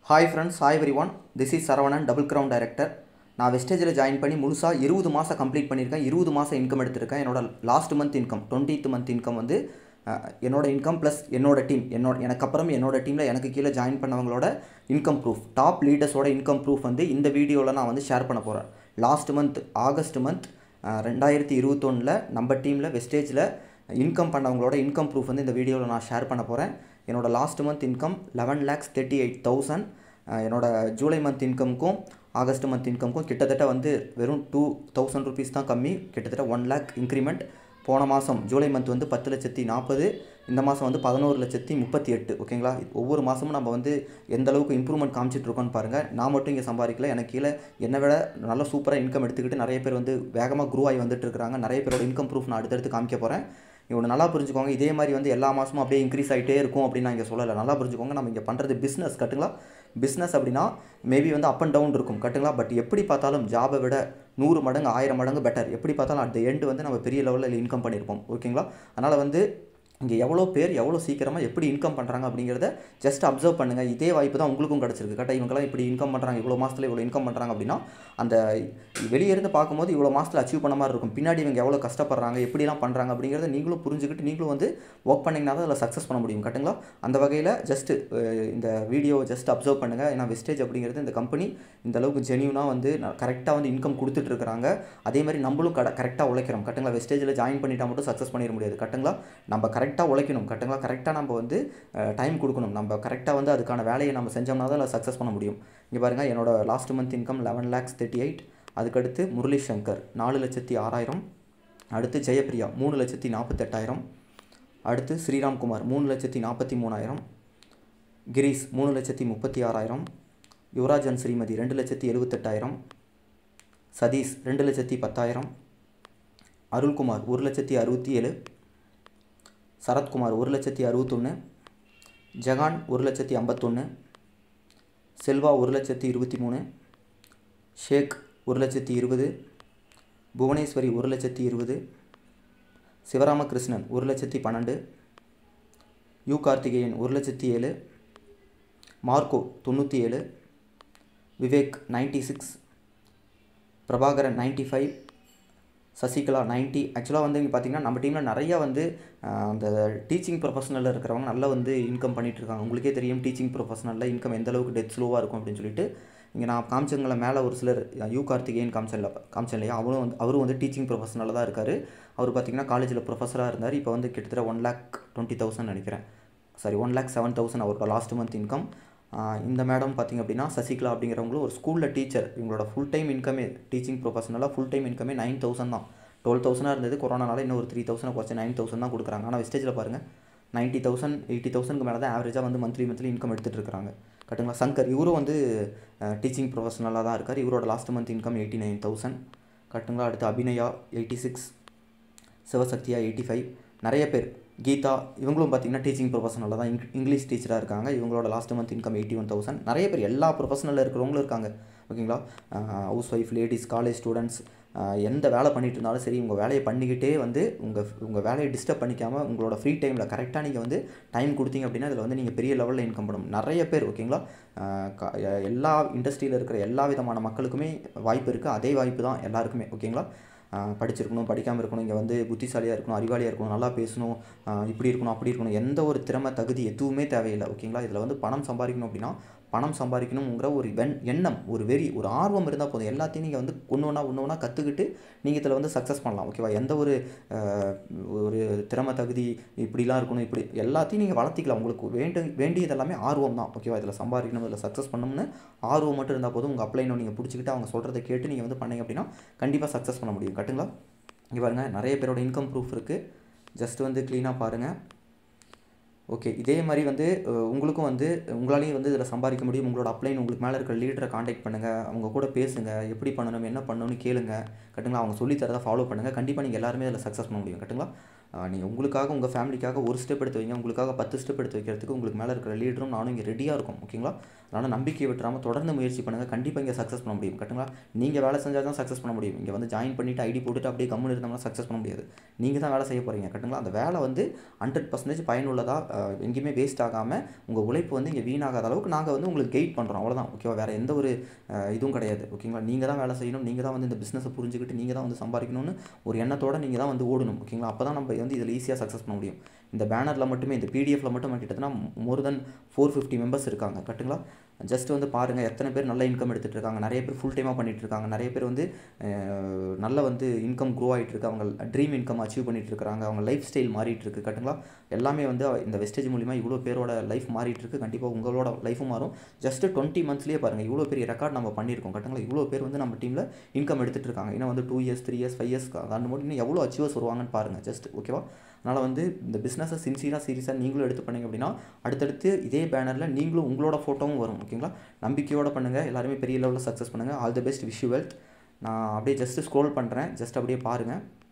hi friends hi every this is Saravanan double crown director நான் வெஸ்டேஜில் join பண்ணி முழுசாக இருபது மாதம் கம்ப்ளீட் பண்ணியிருக்கேன் இருபது மாதம் இன்கம் எடுத்திருக்கேன் என்னோட last month income twentieth month income வந்து அஹ், என்னோட இன்கம் ப்ளஸ் என்னோட டீம் என்னோட எனக்கு அப்புறம் என்னோட டீமில் எனக்கு கீழே ஜாயின் பண்ணவங்களோட இன்கம் ப்ரூஃப் டாப் லீடர்ஸோட இன்கம் ப்ரூஃப் வந்து இந்த வீடியோவில் நான் வந்து ஷேர் பண்ண போகிறேன் லாஸ்ட் மந்த் ஆகஸ்ட் மந்த் ரெண்டாயிரத்தி இருபத்தொன்னில் நம்ம டீமில் வெஸ்டேஜில் இன்கம் பண்ணவங்களோட இன்கம் ப்ரூஃப் வந்து இந்த வீடியோவில் நான் ஷேர் பண்ண போகிறேன் என்னோட last month income eleven lakhs thirty eight thousand என்னோட ஜூலை மந்த் இன்கம்க்கும் ஆகஸ்ட் மந்த் இன்கம்க்கும் கிட்டத்தட்ட வந்து வெறும் டூ தௌசண்ட் ருபீஸ் தான் கம்மி கிட்டத்தட்ட ஒன் லேக் இன்க்ரிமெண்ட் போன மாதம் ஜூலை மந்த் வந்து பத்து லட்சத்தி நாற்பது இந்த மாதம் வந்து பதினோரு லட்சத்தி முப்பத்தி எட்டு ஓகேங்களா ஒவ்வொரு மாதமும் நம்ம வந்து எந்த அளவுக்கு இம்ப்ரூவ்மெண்ட் காமிச்சிட்டு இருக்கோம்னு பாருங்கள் நான் மட்டும் இங்கே சம்பாதிக்கல எனக்கு கீழே என்னை விட நல்ல சூப்பராக இன்கம் எடுத்துக்கிட்டு நிறைய பேர் வந்து வேகமாக க்ரூ ஆகி வந்துட்டு இருக்காங்க நிறைய பேரோட இன்கம் ப்ரூஃப் நான் அடுத்தடுத்து காமிக்க போகிறேன் இவனை நல்லா புரிஞ்சுக்கோங்க இதே மாதிரி வந்து எல்லா மாதமும் அப்படியே இன்க்ரீஸ் ஆகிட்டே இருக்கும் அப்படின்னு நான் இங்கே சொல்லலை நல்லா புரிஞ்சுக்கோங்க நம்ம இங்கே பண்ணுறது பிஸ்னஸ் கட்டுங்களா பிஸ்னஸ் அப்படின்னா மேபி வந்து அப் அண்ட் டவுன் இருக்கும் கட்டுங்களா பட் எப்படி பார்த்தாலும் ஜாபை விட நூறு மடங்கு ஆயிரம் மடங்கு பெட்டர் எப்படி பார்த்தாலும் அட் த எண்டு வந்து நம்ம பெரிய லெவலில் இன்கம் பண்ணியிருப்போம் ஓகேங்களா அதனால் வந்து இங்கே எவ்வளோ பேர் எவ்வளோ சீக்கிரமாக எப்படி இன்கம் பண்ணுறாங்க அப்படிங்கிறத ஜஸ்ட் அப்சர்வ் பண்ணுங்கள் இதே வாய்ப்பு தான் உங்களுக்கும் கிடச்சிருக்கு கரெக்டாக இவங்கெல்லாம் இப்படி இன்கம் பண்ணுறாங்க இவ்வளோ மாதத்தில் இவ்வளோ இன்கம் பண்ணுறாங்க அப்படின்னா அந்த வெளியே இருந்து பார்க்கும்போது இவ்வளோ மாதத்தில் அச்சீவ் பண்ண மாதிரி இருக்கும் பின்னாடி இவங்க எவ்வளோ கஷ்டப்படுறாங்க எப்படிலாம் பண்ணுறாங்க அப்படிங்கிறத நீங்களும் புரிஞ்சுக்கிட்டு நீங்களும் வந்து ஒர்க் பண்ணிங்கன்னா தான் அதில் சக்ஸஸ் பண்ண முடியும் கரெக்டுங்களா அந்த வகையில் ஜஸ்ட் இந்த வீடியோ ஜஸ்ட் அப்சர்வ் பண்ணுங்கள் ஏன்னா வெஸ்டேஜ் அப்படிங்கிறது இந்த கம்பெனி இந்த அளவுக்கு ஜெனியூனாக வந்து கரெக்டாக வந்து இன்கம் கொடுத்துட்ருக்காங்க அதே மாதிரி நம்மளும் கட கரெக்டாக உழைக்கிறோம் கரெக்டுங்களா வெஸ்டேஜில் ஜாயின் பண்ணிட்டா மட்டும் சக்ஸஸ் பண்ணிட முடியாது கரெக்டுங்களா நம்ம கரெக்டாக உழைக்கணும் கரெக்டுங்களா கரெக்டாக நம்ம வந்து டைம் கொடுக்கணும் நம்ம கரெக்டாக வந்து அதுக்கான வேலையை நம்ம செஞ்சோம்னா தான் அதில் சக்ஸஸ் பண்ண முடியும் இங்கே பாருங்கள் என்னோட last month income eleven lakhs thirty eight அதுக்கடுத்து முரளி சங்கர் நாலு லட்சத்தி ஆறாயிரம் அடுத்து ஜெயப்பிரியா மூணு லட்சத்தி நாற்பத்தெட்டாயிரம் அடுத்து ஸ்ரீராம்குமார் மூணு லட்சத்தி நாற்பத்தி மூணாயிரம் கிரீஷ் மூணு லட்சத்தி முப்பத்தி ஆறாயிரம் யுவராஜன் ஸ்ரீமதி ரெண்டு லட்சத்தி எழுபத்தெட்டாயிரம் சதீஷ் ரெண்டு லட்சத்தி பத்தாயிரம் அருள்குமார் ஒரு லட்சத்தி அறுபத்தி ஏழு சரத்குமார் ஒரு லட்சத்தி அறுபத்தொன்று ஜெகான் ஒரு லட்சத்தி ஐம்பத்தொன்று செல்வா ஒரு லட்சத்தி இருபத்தி மூணு ஷேக் ஒரு லட்சத்தி இருபது புவனேஸ்வரி ஒரு லட்சத்தி இருபது சிவராமகிருஷ்ணன் ஒரு லட்சத்தி பன்னெண்டு யு கார்த்திகேயன் ஒரு லட்சத்தி ஏழு மார்க்கோ தொண்ணூற்றி ஏழு Vivek ninety six Prabhakaran ninety five Sasikala ninety ஆக்சுவலாக வந்து இங்கே பார்த்தீங்கன்னா நம்ம டீமில் நிறைய வந்து ஆஹ், அந்த டீச்சிங் ப்ரொஃபஷனலில் இருக்கிறவங்க நல்லா வந்து இன்கம் பண்ணிட்டு இருக்காங்க உங்களுக்கே தெரியும் டீச்சிங் ப்ரொஃபஷனலில் இன்கம் எந்த அளவுக்கு டெத் ஸ்லோவாக இருக்கும் அப்படின்னு சொல்லிட்டு இங்கே நான் காமிச்சவங்கள மேலே ஒரு சிலர் யூ கார்த்திகேயன் காமிச்சல காமிச்சேன் இல்லையா அவரும் வந்து அவரும் வந்து டீச்சிங் ப்ரொஃபஷனலில் தான் இருக்கார் அவர் பார்த்தீங்கன்னா காலேஜில் ப்ரொஃபஸராக இருந்தார் இப்போ வந்து கிட்டத்தட்ட ஒன் லேக் டுவெண்ட்டி தௌசண்ட் நினைக்கிறேன் sorry one lakh seven thousand அவரோட லாஸ்ட் மந்த் இன்கம் இந்த மேடம் பார்த்திங்க அப்படின்னா சசிகலா அப்படிங்கிறவங்களும் ஒரு ஸ்கூலில் டீச்சர் இவங்களோட ஃபுல் டைம் இன்கமே டீச்சிங் ப்ரொஃபஷனலாக ஃபுல் டைம் இன்கமே நைன் தௌசண்ட் தான் டுவெல் தௌசண்டாக இருந்தது கொரோனானால இன்னும் ஒரு த்ரீ தௌசண்ட் குறைச்சி நைன் தௌசண்ட் தான் கொடுக்குறாங்க ஆனால் வெஸ்டேஜில் பாருங்கள் நைன்ட்டி தௌசண்ட் எயிட்டி தௌசண்ட்க்கு மேலே தான் ஆவரேஜாக வந்து மந்த்லி மந்த்லி இன்கம் எடுத்துகிட்டு இருக்காங்க கட்டுங்களா சங்கர் இவரும் வந்து டீச்சிங் ப்ரொஃபஷனலாக தான் இருக்கார் இவரோட last month income eighty nine thousand கட்டுங்களா அடுத்து அபிநயா எயிட்டி சிக்ஸ் சிவசக்தியா எயிட்டி ஃபைவ் நிறைய பேர் கீதா இவங்களும் பார்த்தீங்கன்னா டீச்சிங் ப்ரொஃபஷனலில் தான் இங் இங்கிலீஷ் டீச்சராக இருக்காங்க இவங்களோட last month income eighty one thousand நிறைய பேர் எல்லா ப்ரொஃபஷனலில் இருக்கிறவங்களும் இருக்காங்க ஓகேங்களா housewife ladies college students எந்த வேலை பண்ணிட்டு இருந்தாலும் சரி உங்கள் வேலையை பண்ணிக்கிட்டே வந்து உங்கள் உங்கள் வேலையை டிஸ்டர்ப் பண்ணிக்காமல் உங்களோட ஃப்ரீ டைமில் கரெக்டாக நீங்கள் வந்து டைம் கொடுத்தீங்க அப்படின்னா அதில் வந்து நீங்கள் பெரிய லெவலில் இன்கம் பண்ணணும் நிறைய பேர் ஓகேங்களா ஆஹ் க- எல்லா இண்டஸ்ட்ரியில் இருக்கிற எல்லா விதமான மக்களுக்குமே வாய்ப்பு இருக்குது அதே வாய்ப்பு தான் எல்லாருக்குமே ஓகேங்களா ஆஹ் படிச்சிருக்கணும் படிக்காமல் இருக்கணும் இங்கே வந்து புத்திசாலியாக இருக்கணும் அறிவாளியாக இருக்கணும் நல்லா பேசணும் ஆஹ் இப்படி இருக்கணும் அப்படி இருக்கணும் எந்த ஒரு திறமை தகுதி எதுவுமே தேவையில்லை ஓகேங்களா இதில் வந்து பணம் சம்பாதிக்கணும் அப்படின்னா பணம் சம்பாதிக்கணுங்கிற ஒரு வெண் எண்ணம் ஒரு வெறி ஒரு ஆர்வம் இருந்தால் போதும் எல்லாத்தையும் நீங்கள் வந்து ஒன்று ஒன்றா ஒன்று ஒன்றா கற்றுக்கிட்டு நீங்கள் இதில் வந்து சக்ஸஸ் பண்ணலாம் ஓகேவா எந்த ஒரு ஆஹ், ஒரு திறமை தகுதி இப்படிலாம் இருக்கணும் இப்படி எல்லாத்தையும் நீங்கள் வளர்த்திக்கலாம் உங்களுக்கு வேண்டு வேண்டியது எல்லாமே ஆர்வம் தான் ஓகேவா இதில் சம்பாதிக்கணும் இதில் சக்ஸஸ் பண்ணணும்னு ஆர்வம் மட்டும் இருந்தால் போதும் உங்கள் அப்ளைனோ நீங்கள் பிடிச்சிக்கிட்டு அவங்க சொல்கிறத கேட்டு நீங்கள் வந்து பண்ணீங்க அப்படின்னா கண்டிப்பாக சக்ஸஸ் பண்ண முடியும் கட்டுங்களா இங்கே பாருங்கள் நிறைய பேரோட இன்கம் ப்ரூஃப் இருக்குது ஜஸ்ட் வந்து க்ளீனாக பாருங்கள் ஓகே இதே மாதிரி வந்து அஹ், உங்களுக்கும் வந்து உங்களாலையும் வந்து இதில் சம்பாதிக்க முடியும் உங்களோட அப்ளைன் உங்களுக்கு மேலே இருக்கிற லீடரை காண்டாக்ட் பண்ணுங்கள் அவங்க கூட பேசுங்க எப்படி பண்ணணும் என்ன பண்ணணும்னு கேளுங்க கட்டுங்களா அவங்க சொல்லி தரதை ஃபாலோ பண்ணுங்கள் கண்டிப்பாக நீங்கள் எல்லாருமே இதில் சக்ஸஸ் பண்ண முடியும் கட்டுங்களா நீங்கள் உங்களுக்காக உங்கள் ஃபேமிலிக்காக ஒரு ஸ்டெப் எடுத்து வைங்க உங்களுக்காக பத்து ஸ்டெப் எடுத்து வைக்கிறதுக்கு உங்களுக்கு மேலே இருக்கிற லீடரும் நானும் இங்கே ரெடியாக இருக்கும் ஓகேங்களா அதனால் நம்பிக்கையை விட்டுறாமல் தொடர்ந்து முயற்சி பண்ணுங்கள் கண்டிப்பாக இங்கே சக்ஸஸ் பண்ண முடியும் கரெக்ட்டுங்களா நீங்கள் வேலை செஞ்சால் தான் சக்ஸஸ் பண்ண முடியும் இங்கே வந்து ஜாயின் பண்ணிவிட்டு ஐடி போட்டுட்டு அப்படியே கம்முன்னு இருந்தோம்னா சக்ஸஸ் பண்ண முடியாது நீங்கள் தான் வேலை செய்ய போகிறீங்க கரெக்ட்டுங்களா அந்த வேலை வந்து ஹண்ட்ரட் பர்சன்டேஜ் பயனுள்ளதாக எங்கேயுமே வேஸ்ட் ஆகாமல் உங்கள் உழைப்பு வந்து இங்கே வீணாகாத அளவுக்கு நாங்கள் வந்து உங்களுக்கு கைட் பண்ணுறோம் அவ்வளோதான் ஓகேவா வேறு எந்த ஒரு அஹ், இதுவும் கிடையாது ஓகேங்களா நீங்கள் தான் வேலை செய்யணும் நீங்கள் தான் வந்து இந்த பிஸ்னஸை புரிஞ்சுக்கிட்டு நீங்கள் தான் வந்து சம்பாதிக்கணும்னு ஒரு எண்ணத்தோட நீங்கள் தான் வந்து ஓடணும் ஓகேங்களா அப்போ தான் நம்ம வந்து இதில் ஈஸியாக சக்ஸஸ் பண்ண முடியும் இந்த பேனரில் மட்டுமே இந்த பிடிஎஃப்ல மட்டும் கிட்டத்தட்ட more than four fifty members இருக்காங்க கரெக்ட்டுங்களா ஜஸ்ட் வந்து பாருங்கள் எத்தனை பேர் நல்ல இன்கம் எடுத்துகிட்டு இருக்காங்க நிறைய பேர் ஃபுல் டைமாக பண்ணிட்டு இருக்காங்க நிறைய பேர் வந்து அஹ், நல்ல வந்து இன்கம் க்ரோ ஆகிட்டு இருக்கு அவங்க ட்ரீம் இன்கம் அச்சீவ் பண்ணிட்டு இருக்காங்க அவங்க லைஃப் ஸ்டைல் மாறிட்டு இருக்கு கரெக்ட்டுங்களா எல்லாமே வந்து இந்த வெஸ்டேஜ் மூலிமா இவ்வளோ பேரோட லைஃப் மாறிட்டு இருக்கு கண்டிப்பாக உங்களோட லைஃபும் மாறும் ஜஸ்ட் டுவெண்ட்டி மந்த்ஸ்லேயே பாருங்கள் இவ்வளோ பெரிய ரெக்கார்ட் நம்ம பண்ணியிருக்கோம் கரெக்ட்டுங்களா இவ்வளோ பேர் வந்து நம்ம டீமில் இன்கம் எடுத்துகிட்டு இருக்காங்க இன்னும் வந்து two years three years five years அந்த மட்டும் இன்னும் எவ்வளோ அச்சீவர்ஸ் வருவாங்கன்னு பாருங்கள் ஜஸ்ட் ஓகேவா அதனால் வந்து இந்த பிஸ்னஸை சின்சியராக சீரியஸாக நீங்களும் எடுத்து பண்ணீங்க அப்படின்னா அடுத்தடுத்து இதே பேனரில் நீங்களும் உங்களோட ஃபோட்டோவும் வரும் ஓகேங்களா நம்பிக்கையோட பண்ணுங்கள் எல்லாருமே பெரிய லெவலில் சக்ஸஸ் பண்ணுங்கள் all the best wish you wealth நான் அப்படியே ஜஸ்ட் ஸ்க்ரோல் பண்ணுறேன் ஜஸ்ட் அப்படியே பாருங்கள்